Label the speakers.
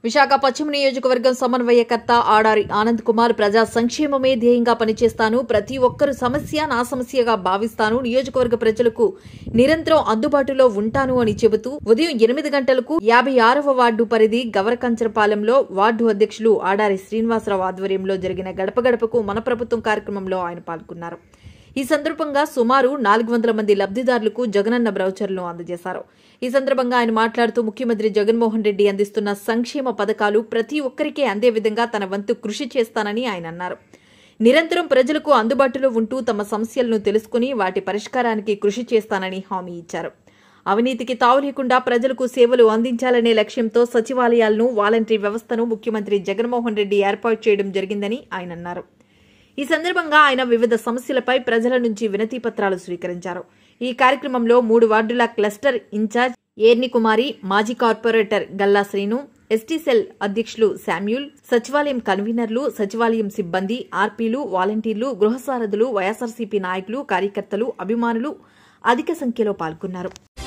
Speaker 1: విశాఖ పశ్చిమ నియోజకవర్గం సమన్వయకర్త ఆడారి ఆనంద్ కుమార్ ప్రజా సంక్షేమమే ధ్యేయంగా పనిచేస్తాను ప్రతి ఒక్కరు సమస్య నా సమస్యగా భావిస్తాను నియోజకవర్గ ప్రజలకు నిరంతరం అందుబాటులో ఉంటాను అని చెబుతూ ఉదయం ఎనిమిది గంటలకు యాభై ఆరవ వార్డు పరిధి గవరకంచరపాలెంలో వార్డు అధ్యక్షులు ఆడారి శ్రీనివాసరావు ఆధ్వర్యంలో జరిగిన గడప గడపకు మన ప్రభుత్వం కార్యక్రమంలో ఆయన పాల్గొన్నారు ఈ సందర్భంగా సుమారు నాలుగు వందల మంది లబ్దిదారులకు జగనన్న బ్రౌచర్లను అందజేశారు ఈ సందర్భంగా ఆయన మాట్లాడుతూ ముఖ్యమంత్రి జగన్మోహన్ రెడ్డి అందిస్తున్న సంక్షేమ పథకాలు ప్రతి ఒక్కరికే అందే విధంగా తన వంతు కృషి చేస్తానని ఆయన అన్నారు నిరంతరం ప్రజలకు అందుబాటులో ఉంటూ తమ సమస్యలను తెలుసుకుని వాటి పరిష్కారానికి కృషి చేస్తానని హామీ ఇచ్చారు అవినీతికి తావు లేకుండా ప్రజలకు సేవలు అందించాలనే లక్ష్యంతో సచివాలయాలను వాలంటరీ వ్యవస్థను ముఖ్యమంత్రి జగన్మోహన్ రెడ్డి ఏర్పాటు చేయడం జరిగిందని ఆయన అన్నారు ఈ సందర్భంగా ఆయన వివిధ సమస్యలపై ప్రజల నుంచి వినతి పత్రాలు స్వీకరించారు ఈ కార్యక్రమంలో మూడు వార్డుల క్లస్టర్ ఇన్ఛార్జ్ ఏర్ని కుమారి మాజీ corporator Galla Srinu ST cell అధ్యక్షులు శామ్యూల్ సచివాలయం కన్వీనర్లు సచివాలయం సిబ్బంది ఆర్పీలు వాలంటీర్లు గృహసారథులు వైఎస్ఆర్సీపీ నాయకులు కార్యకర్తలు అభిమానులు అధిక సంఖ్యలో పాల్గొన్నారు